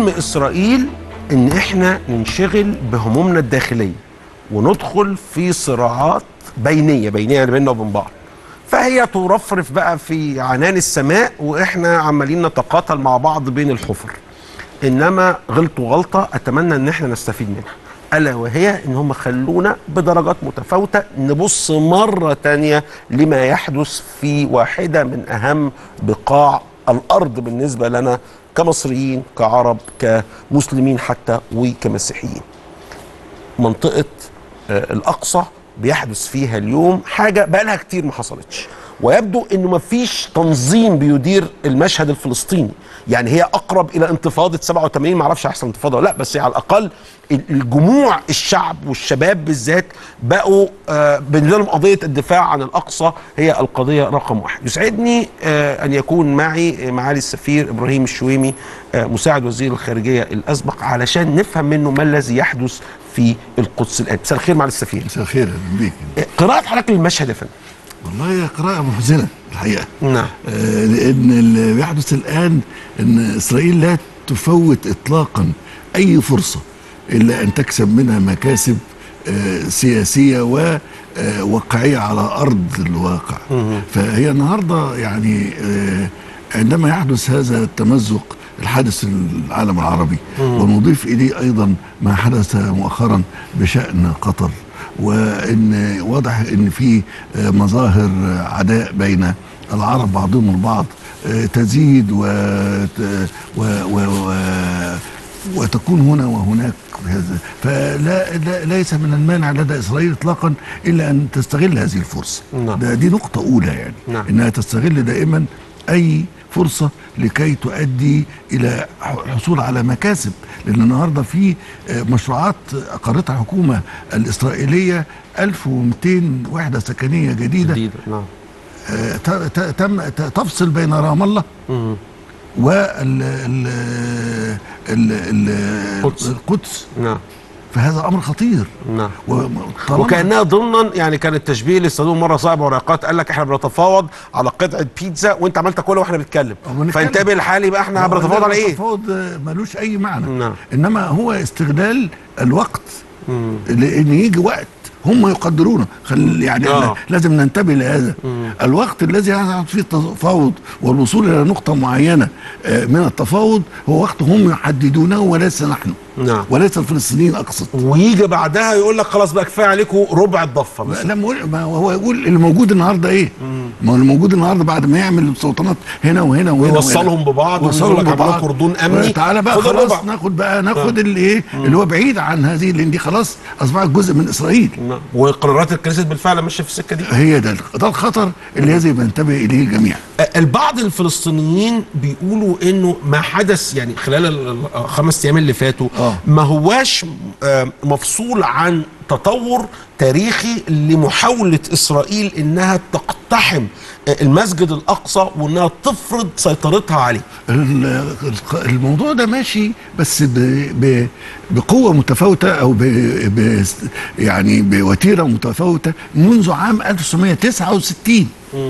حلم اسرائيل ان احنا ننشغل بهمومنا الداخليه وندخل في صراعات بينيه بينيه يعني بيننا وبين بعض فهي ترفرف بقى في عنان السماء واحنا عمالين نتقاتل مع بعض بين الحفر انما غلطوا غلطه اتمنى ان احنا نستفيد منها الا وهي ان هم خلونا بدرجات متفاوته نبص مره تانية لما يحدث في واحده من اهم بقاع الارض بالنسبه لنا كمصريين كعرب كمسلمين حتى وكمسيحيين منطقه آه، الاقصى بيحدث فيها اليوم حاجه بقى لها كتير ما حصلتش ويبدو انه ما فيش تنظيم بيدير المشهد الفلسطيني يعني هي اقرب الى انتفاضه 87 ما اعرفش هيحصل انتفاضه ولا لا بس على الاقل ال- الجموع الشعب والشباب بالذات بقوا آه، بالنسبه لهم قضيه الدفاع عن الاقصى هي القضيه رقم واحد يسعدني آه، ان يكون معي معالي السفير ابراهيم الشويمي آه، مساعد وزير الخارجيه الاسبق علشان نفهم منه ما الذي يحدث في القدس الان مساء الخير معالي السفير مساء الخير اهلا بيك آه، قراءه حضرتك للمشهد يا فندم والله هي قراءة محزنة الحقيقة نعم آه لأن اللي بيحدث الآن أن إسرائيل لا تفوت إطلاقا أي فرصة إلا أن تكسب منها مكاسب آه سياسية وواقعية على أرض الواقع فهي النهاردة يعني آه عندما يحدث هذا التمزق الحادث العالم العربي ونضيف إليه أيضا ما حدث مؤخرا بشأن قطر وان واضح ان في آه، مظاهر آه، عداء بين العرب بعضهم البعض آه، تزيد وت- و و و وتكون هنا وهناك هذا فلا لا ليس من المانع لدى اسرائيل اطلاقا الا ان تستغل هذه الفرصه نعم. ده دي نقطه اولى يعني نعم. انها تستغل دائما اي فرصه لكي تؤدي الى حصول على مكاسب لان النهارده في آه، مشروعات اقرتها الحكومه الاسرائيليه 1200 وحده سكنيه جديده جديد نعم آه، ت- ت- تم ت- تفصل بين رام الله مم. وال ال ال ال القدس. القدس نعم فهذا امر خطير نعم وطالما- وكانها ضمنا يعني كان التشبيه اللي استخدموه مره صاحب ورقات قال لك احنا بنتفاوض على قطعه بيتزا وانت عمال تاكلها واحنا بنتكلم أما نتكلم. فانتبه الحالي بقى احنا بنتفاوض على ايه؟ التفاوض ملوش اي معنى نعم. انما هو استغلال الوقت مم. لان يجي وقت هم يقدرونه خل يعني آه. آه. لازم ننتبه لهذا الوقت الذي يحدث فيه التفاوض والوصول الى نقطه معينه آه، من التفاوض هو وقت هم يحددونه وليس نحن نعم وليس الفلسطينيين اقصد ويجي بعدها يقول لك خلاص بقى كفايه عليكم ربع الضفه بس لما يقول ما هو يقول اللي موجود النهارده ايه؟ ما هو اللي موجود النهارده بعد ما يعمل السلطنات هنا وهنا وهنا ويوصلهم وهنا. ببعض ويوصلهم ويقول لك عملوا ببعض. كردون أمني. تعالى بقى خد خلاص الربع. ناخد بقى ناخد اللي ايه اللي هو بعيد عن هذه لان دي خلاص اصبحت جزء من اسرائيل نعم. وقرارات الكنيسة بالفعل ماشيه في السكه دي هي ده ده الخطر اللي يجب ينتبه اليه الجميع البعض الفلسطينيين بيقولوا انه ما حدث يعني خلال ال- الخمس ايام اللي فاتوا آه. ما هواش آه، مفصول عن تطور تاريخي لمحاوله اسرائيل انها تقتحم آه، المسجد الاقصى وانها تفرض سيطرتها عليه ال- الق- الموضوع ده ماشي بس ب ب بقوه متفاوته او ب ب يعني بوتيره متفاوته منذ عام 1969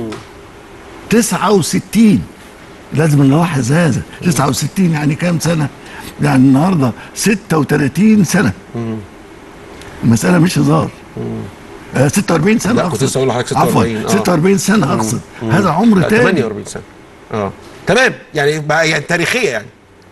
69 لازم نلاحظ هذا 69 يعني كام سنه؟ يعني النهارده 36 سنه المساله مش هزار آه 46 سنه لا، كنت اقصد لسه أقول لحضرتك عفوا 46 آه. 46 سنه اقصد هذا عمر لا، تاني 48 سنه اه تمام يعني بقى يعني تاريخيه يعني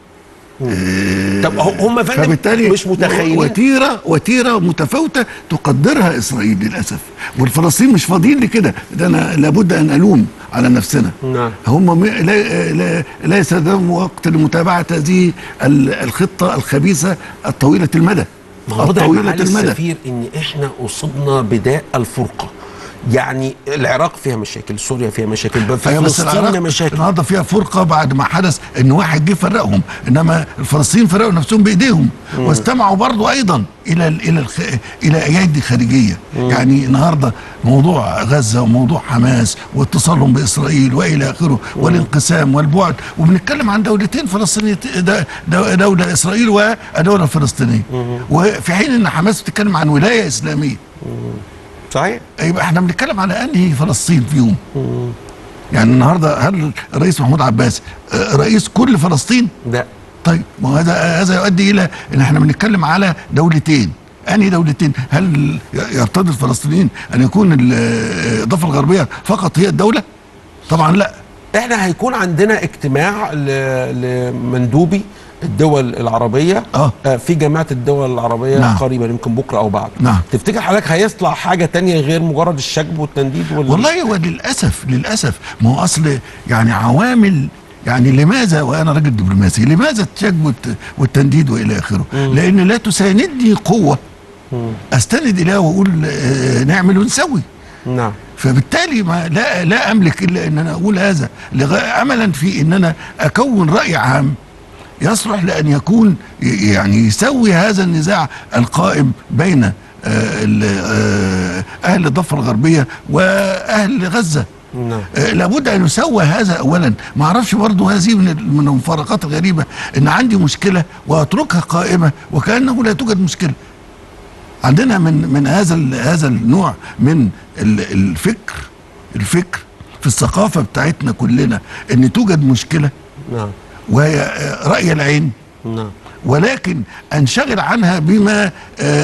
طب هم فندم فبالتالي مش متخيلين وتيره وتيره متفاوته تقدرها اسرائيل للاسف والفلسطين مش فاضيين لكده ده انا لابد ان الوم على نفسنا نعم. هم م- لا لا ليس ده وقت لمتابعه هذه ال- الخطه الخبيثه الطويله المدى ما هو ده الطويله معالي المدى السفير ان احنا اصبنا بداء الفرقه يعني العراق فيها مشاكل سوريا فيها مشاكل في أيوة بس فلسطين العراق مشاكل النهارده فيها فرقه بعد ما حدث ان واحد جه فرقهم انما الفلسطينيين فرقوا نفسهم بايديهم واستمعوا برضو ايضا الى ال الى الخ... الى ايادي خارجيه يعني النهارده موضوع غزه وموضوع حماس واتصالهم باسرائيل والى اخره والانقسام والبعد وبنتكلم عن دولتين فلسطينيه د- د- دوله اسرائيل والدوله الفلسطينيه وفي حين ان حماس بتتكلم عن ولايه اسلاميه صحيح يبقى احنا بنتكلم على انهي فلسطين فيهم يعني النهارده هل الرئيس محمود عباس آه، رئيس كل فلسطين لا طيب ما هو هذا هذا يؤدي الى ان احنا بنتكلم على دولتين انهي دولتين هل يرتضي الفلسطينيين ان يكون ال- الضفه الغربيه فقط هي الدوله طبعا لا احنا هيكون عندنا اجتماع ل- لمندوبي الدول العربيه آه. آه، في جامعه الدول العربيه نعم. قريبا يمكن بكره او بعد نعم. تفتكر حضرتك هيطلع حاجه تانية غير مجرد الشجب والتنديد وال... والله هو للاسف للاسف ما هو اصل يعني عوامل يعني لماذا وانا راجل دبلوماسي لماذا الشجب والت- والتنديد والى اخره لان لا تساندني قوه استند اليها واقول آه، نعمل ونسوي نعم فبالتالي ما لا لا املك الا ان انا اقول هذا لغا- املا في ان انا اكون راي عام يصلح لان يكون ي- يعني يسوي هذا النزاع القائم بين آه، ال- آه، اهل الضفه الغربيه واهل غزه نعم آه، لابد ان يسوى هذا اولا ما اعرفش برضه هذه من ال- من المفارقات الغريبه ان عندي مشكله واتركها قائمه وكانه لا توجد مشكله عندنا من من هذا ال- هذا النوع من ال- الفكر الفكر في الثقافه بتاعتنا كلنا ان توجد مشكله نعم وهي آه، راي العين نعم ولكن انشغل عنها بما آه،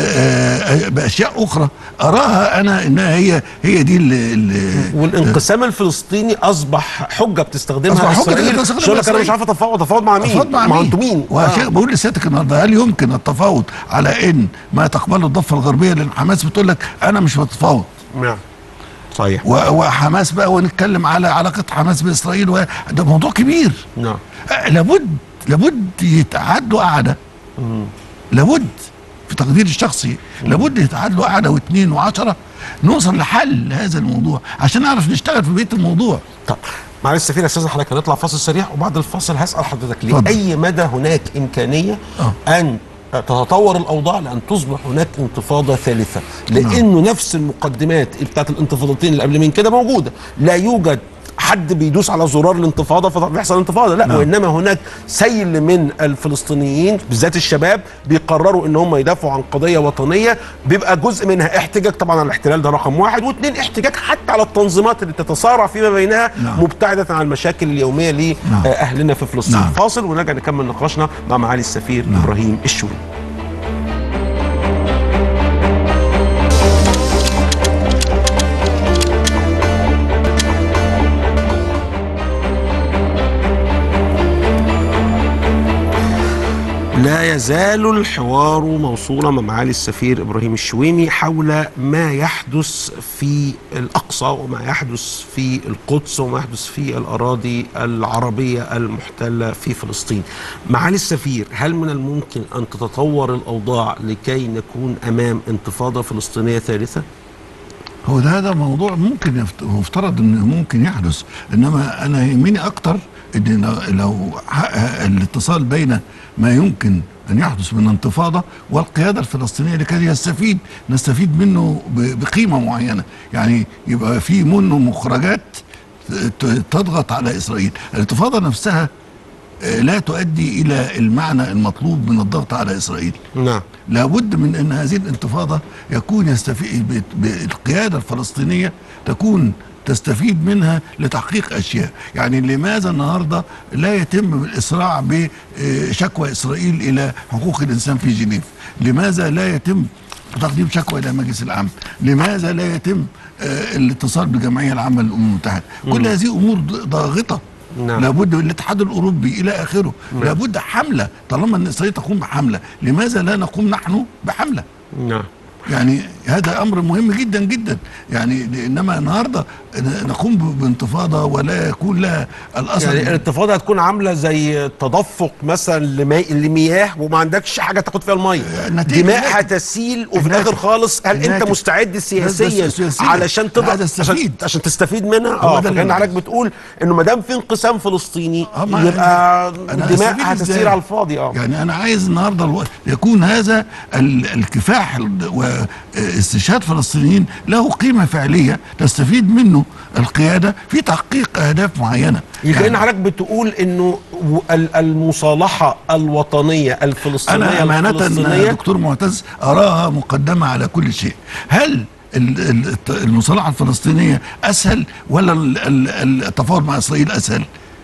آه، باشياء اخرى اراها انا انها هي هي دي اللي اللي- والانقسام الفلسطيني اصبح حجه بتستخدمها أصبح حجة اسرائيل بتستخدمها يقول لك انا مش إسرائيل. عارف اتفاوض اتفاوض مع مين؟ أفاوض مع ما مين؟ انتوا مين؟ وعشان آه. بقول لسيادتك النهارده هل يمكن التفاوض على ان ما تقبله الضفه الغربيه لان حماس بتقول لك انا مش بتفاوض نعم صحيح و- وحماس بقى ونتكلم على علاقه حماس باسرائيل و- ده موضوع كبير نعم آه، لابد لابد يتعاد له قعده لابد في تقديري الشخصي لابد يتعاد له قعده واثنين وعشرة نوصل لحل هذا الموضوع عشان نعرف نشتغل في بيت الموضوع طب معلش سفير استاذ حضرتك هنطلع فاصل سريع وبعد الفاصل هسال حضرتك اتفضل. لاي مدى هناك امكانيه آه. ان تتطور الاوضاع لان تصبح هناك انتفاضه ثالثه لانه نفس المقدمات بتاعت الانتفاضتين اللي قبل من كده موجوده لا يوجد حد بيدوس على زرار الانتفاضه فبيحصل انتفاضه لا نعم. وانما هناك سيل من الفلسطينيين بالذات الشباب بيقرروا ان هم يدافعوا عن قضيه وطنيه بيبقى جزء منها احتجاج طبعا على الاحتلال ده رقم واحد واثنين احتجاج حتى على التنظيمات اللي تتصارع فيما بينها نعم. مبتعده عن المشاكل اليوميه نعم. لاهلنا في فلسطين نعم. فاصل ونرجع نكمل نقاشنا مع معالي السفير نعم. ابراهيم الشوي لا يزال الحوار موصولا مع معالي السفير ابراهيم الشويمي حول ما يحدث في الاقصى وما يحدث في القدس وما يحدث في الاراضي العربيه المحتله في فلسطين. معالي السفير هل من الممكن ان تتطور الاوضاع لكي نكون امام انتفاضه فلسطينيه ثالثه؟ هو ده هذا موضوع ممكن يفت- مفترض انه ممكن يحدث انما انا يهمني اكتر ان لو- لو حقق الاتصال بين ما يمكن ان يحدث من انتفاضه والقياده الفلسطينيه لكي يستفيد نستفيد منه ب- بقيمه معينه يعني يبقى في منه مخرجات ت- تضغط على اسرائيل الانتفاضه نفسها آه، لا تؤدي الى المعنى المطلوب من الضغط على اسرائيل نعم لابد من ان هذه الانتفاضه يكون يستفيد ب- بالقياده الفلسطينيه تكون تستفيد منها لتحقيق اشياء، يعني لماذا النهارده لا يتم الاسراع بشكوى اسرائيل الى حقوق الانسان في جنيف؟ لماذا لا يتم تقديم شكوى الى مجلس الامن؟ لماذا لا يتم آه، الاتصال بالجمعيه العامه للامم المتحده؟ كل هذه امور ض- ضاغطه نعم. لابد من الاتحاد الاوروبي الى اخره لابد حمله طالما ان اسرائيل تقوم بحمله لماذا لا نقوم نحن بحمله نعم يعني هذا امر مهم جدا جدا يعني انما النهارده نقوم ب- بانتفاضه ولا يكون لها الاثر يعني الانتفاضه هتكون عامله زي تدفق مثلا لمي... لمياه وما عندكش حاجه تاخد فيها الميه النتيجة- دماء هتسيل وفي الناتج- الاخر خالص هل انت الناتج- مستعد سياسيا بس- سياسياً. علشان تضغط عايز عشان, أستفيد. عشان تستفيد منها هو اه ده اللي فكان أنا- حضرتك بتقول انه ما دام في انقسام فلسطيني آه، ما يبقى أنا دماء أستفيد هتسير إزاي؟ على الفاضي اه يعني انا عايز النهارده الو... يكون هذا ال- الكفاح ال- واستشهاد فلسطينيين له قيمه فعليه تستفيد منه القياده في تحقيق اهداف معينه يبقى يعني حضرتك بتقول انه و- ال- المصالحه الوطنيه الفلسطينيه انا امانه الفلسطينيه دكتور معتز اراها مقدمه على كل شيء هل ال- ال- الت- المصالحه الفلسطينيه اسهل ولا ال- ال- التفاوض مع اسرائيل اسهل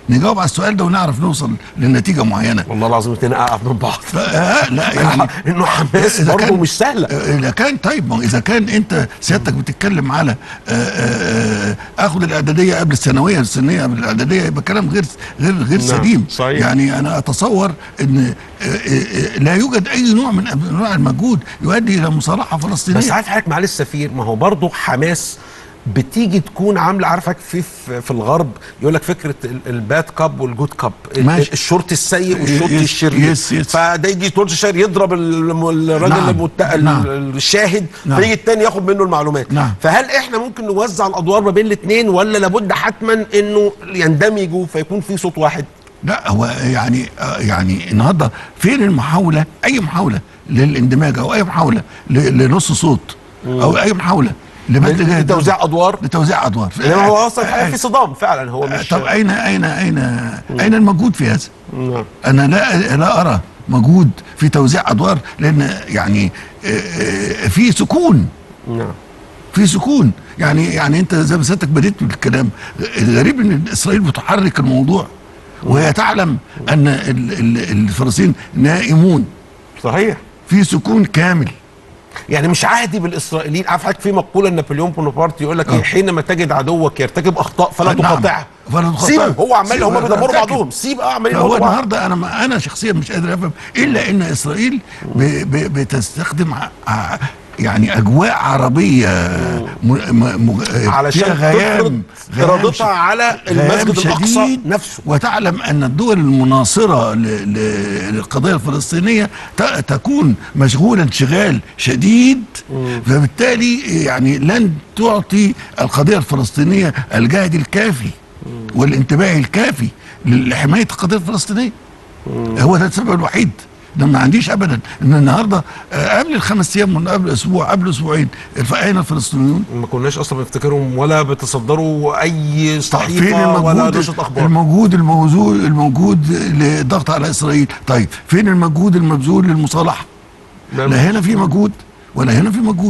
نجاوب على السؤال ده ونعرف نوصل لنتيجه معينه والله العظيم اتنين اقعد من بعض ف- آه لا يعني انه حماس إذا برضه كان- مش سهله اذا كان طيب ما هو اذا كان انت سيادتك بتتكلم على آه، آه، آه، اخد الاعداديه قبل الثانويه السنيه قبل الاعداديه يبقى كلام غير غير غير نعم، سليم صحيح. يعني انا اتصور ان آه، آه، آه، لا يوجد اي نوع من انواع المجهود يؤدي الى مصالحه فلسطينيه بس عارف حضرتك معالي السفير ما هو برضه حماس بتيجي تكون عامله عارفك في في, في الغرب يقول لك فكره ال- الباد كاب والجود كاب ال- ماشي. الشرطي السيء والشرطي يس- الشرير يس- يس. فده يجي تورت الشهر يضرب ال- الراجل نعم. المت... ال- نعم. الشاهد نعم. فيجي التاني ياخد منه المعلومات نعم. فهل احنا ممكن نوزع الادوار ما بين الاثنين ولا لابد حتما انه يندمجوا فيكون في صوت واحد لا هو يعني آه، يعني النهارده فين المحاوله اي محاوله للاندماج او اي محاوله ل- لنص صوت او اي محاوله لبذل جهد توزيع ادوار لتوزيع ادوار انما هو اصلا آه، الحقيقة في صدام فعلا هو آه، مش طب اين اين اين اين المجهود في هذا؟ نعم. انا لا لا ارى مجهود في توزيع ادوار لان يعني آه، آه، في سكون نعم في سكون يعني يعني انت زي ما سيادتك بديت بالكلام الغريب ان اسرائيل بتحرك الموضوع وهي تعلم ان ال- ال- الفلسطينيين نائمون صحيح في سكون كامل يعني مش عهدي بالاسرائيليين عارف حضرتك في مقوله لنابليون بونابرت يقول لك آه. ايه حينما تجد عدوك يرتكب اخطاء فلا نعم. تقاطعه فلا تقاطعه. سيبه هو عمال سيبه، هم أنا بيدمروا متأكد. بعضهم سيب اه عمالين فهو يدمروا بعض النهارده انا ما انا شخصيا مش قادر افهم الا ان اسرائيل ب ب بتستخدم ع- ع- يعني اجواء عربيه م م م علشان فيها غيام تفرض ارادتها على غيام المسجد الاقصى شديد نفسه وتعلم ان الدول المناصره ل- ل- للقضيه الفلسطينيه ت- تكون مشغوله انشغال شديد فبالتالي يعني لن تعطي القضيه الفلسطينيه الجهد الكافي والانتباه الكافي لحمايه القضيه الفلسطينيه هو ده السبب الوحيد ده ما عنديش ابدا ان النهارده آه، قبل الخمس ايام من قبل اسبوع قبل اسبوعين الف- اين الفلسطينيون؟ ما كناش اصلا بنفتكرهم ولا بتصدروا اي فين صحيفه ولا المجهود نشره اخبار الموجود الموجود الموجود للضغط على اسرائيل طيب فين المجهود المبذول للمصالحه لا، لا هنا في مجهود ولا هنا في مجهود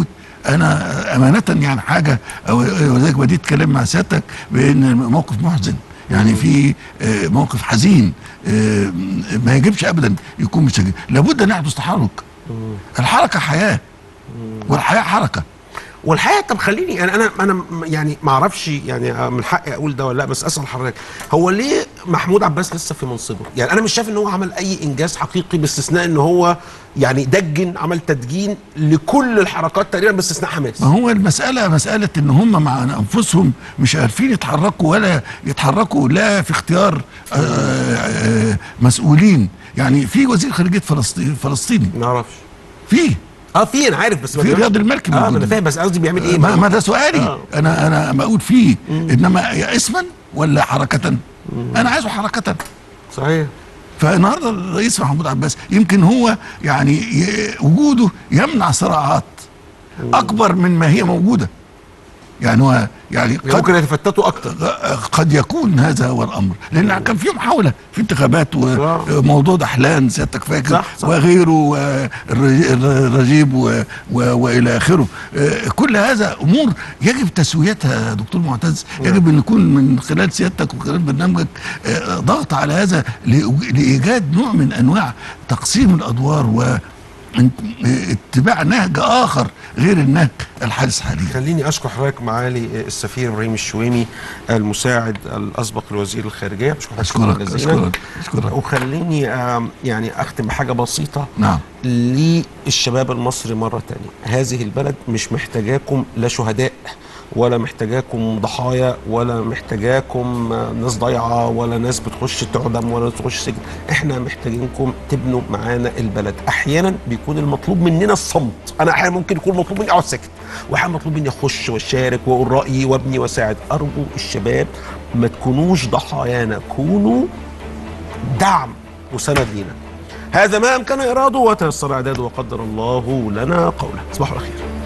انا امانه يعني حاجه أو- وذلك بديت اتكلم مع سيادتك بان موقف محزن يعني في آه، موقف حزين آه، ما يجبش ابدا يكون مستجد لابد ان يحدث تحرك الحركه حياه والحياه حركه والحقيقه طب خليني يعني انا انا م- يعني ما اعرفش يعني من حقي اقول ده ولا لا بس اسال حضرتك هو ليه محمود عباس لسه في منصبه؟ يعني انا مش شايف ان هو عمل اي انجاز حقيقي باستثناء ان هو يعني دجن عمل تدجين لكل الحركات تقريبا باستثناء حماس ما هو المسألة مسألة إن هم مع أنفسهم مش عارفين يتحركوا ولا يتحركوا لا في اختيار آه، آه، مسؤولين يعني في وزير خارجية فلسطين فلسطيني ما اعرفش في اه في انا عارف بس ما في بيعملش- رياض المالكي اه ما موجود. انا فاهم بس قصدي بيعمل ايه ما, ما ما ده سؤالي آه. أنا أنا بقول فيه إنما يا اسما ولا حركة أنا عايزه حركة صحيح فالنهارده الرئيس محمود عباس يمكن هو يعني ي- وجوده يمنع صراعات أكبر من ما هي موجودة يعني هو يعني قد ممكن يتفتتوا اكتر قد يكون هذا هو الامر لان كان في محاوله في انتخابات وموضوع دحلان سيادتك فاكر صح، صح. وغيره والرجيب و- و- والى اخره آه، كل هذا امور يجب تسويتها يا دكتور معتز يجب ان يكون من خلال سيادتك وخلال برنامجك آه، ضغط على هذا لإيج- لايجاد نوع من انواع تقسيم الادوار و اتباع نهج اخر غير النهج الحادث حاليا خليني اشكر حضرتك معالي السفير ابراهيم الشويمي المساعد الاسبق لوزير الخارجيه بشكر حضرتك شكراً اشكرك جزيلاً. اشكرك اشكرك وخليني آم، يعني اختم بحاجه بسيطه نعم للشباب المصري مره تانية هذه البلد مش محتاجاكم لا شهداء ولا محتاجاكم ضحايا ولا محتاجاكم آه، ناس ضايعه ولا ناس بتخش تعدم ولا تخش سجن احنا محتاجينكم تبنوا معانا البلد احيانا بيكون المطلوب مننا الصمت انا احيانا ممكن يكون مطلوب مني اقعد ساكت واحيانا مطلوب مني اخش واشارك واقول رايي وابني واساعد ارجو الشباب ما تكونوش ضحايانا كونوا دعم وسند لينا هذا ما امكن اراده وتيسر اعداده وقدر الله لنا قوله تصبحوا على خير